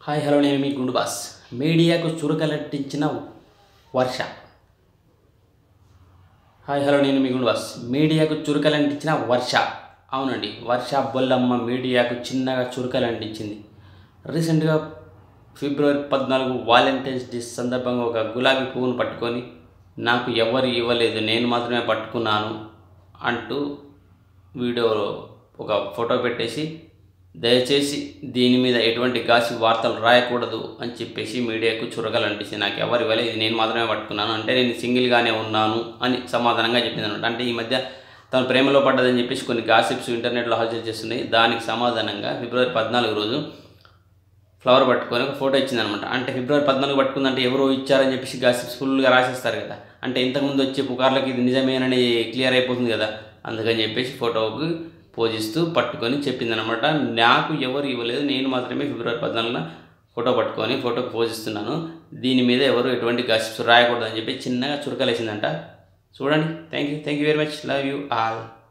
hi hello నేను మీ గుండు boss మీడియాకు చురుకలట్టించిన వర్ష హాయ్ హలో నేను మీ గుండు బాస్ మీడియాకు చురుకలంటించిన వర్ష అవునండి వర్ష బొల్లమ్మ మీడియాకు చిన్నగా చురుకలంటించింది రీసెంట్గా ఫిబ్రవరి పద్నాలుగు వాలంటైన్స్ డే సందర్భంగా ఒక గులాబీ పువ్వును పట్టుకొని నాకు ఎవరు ఇవ్వలేదు నేను మాత్రమే పట్టుకున్నాను అంటూ వీడియోలో ఒక ఫోటో పెట్టేసి దయచేసి దీని మీద ఎటువంటి గాసి వార్తలు రాయకూడదు అని చెప్పేసి మీడియాకు చురగలు అనిపించింది నాకు ఎవరు ఇవ్వలేదు ఇది నేను మాత్రమే పట్టుకున్నాను అంటే నేను సింగిల్గానే ఉన్నాను అని సమాధానంగా చెప్పింది అనమాట అంటే ఈ మధ్య తను ప్రేమలో పడ్డదని చెప్పేసి కొన్ని గాసిప్స్ ఇంటర్నెట్లో హల్చల్ చేస్తున్నాయి దానికి సమాధానంగా ఫిబ్రవరి పద్నాలుగు రోజు ఫ్లవర్ పట్టుకొని ఒక ఫోటో ఇచ్చింది అనమాట అంటే ఫిబ్రవరి పద్నాలుగు పట్టుకుందంటే ఎవరో ఇచ్చారని చెప్పేసి గాసిప్స్ ఫుల్గా రాసేస్తారు కదా అంటే ఇంతకుముందు వచ్చే పుకార్లకి ఇది నిజమేనని క్లియర్ అయిపోతుంది కదా అందుకని చెప్పేసి ఫోటోకి పోజిస్తూ పట్టుకొని చెప్పింది అనమాట నాకు ఎవరు ఇవ్వలేదు నేను మాత్రమే ఫిబ్రవరి పద్నాలుగున ఫోటో పట్టుకొని ఫోటోకి పోజిస్తున్నాను దీని మీద ఎవరు ఎటువంటి గాసిప్స్ రాయకూడదని చెప్పి చిన్నగా చురకలేసిందంట చూడండి thank you thank you very much love you all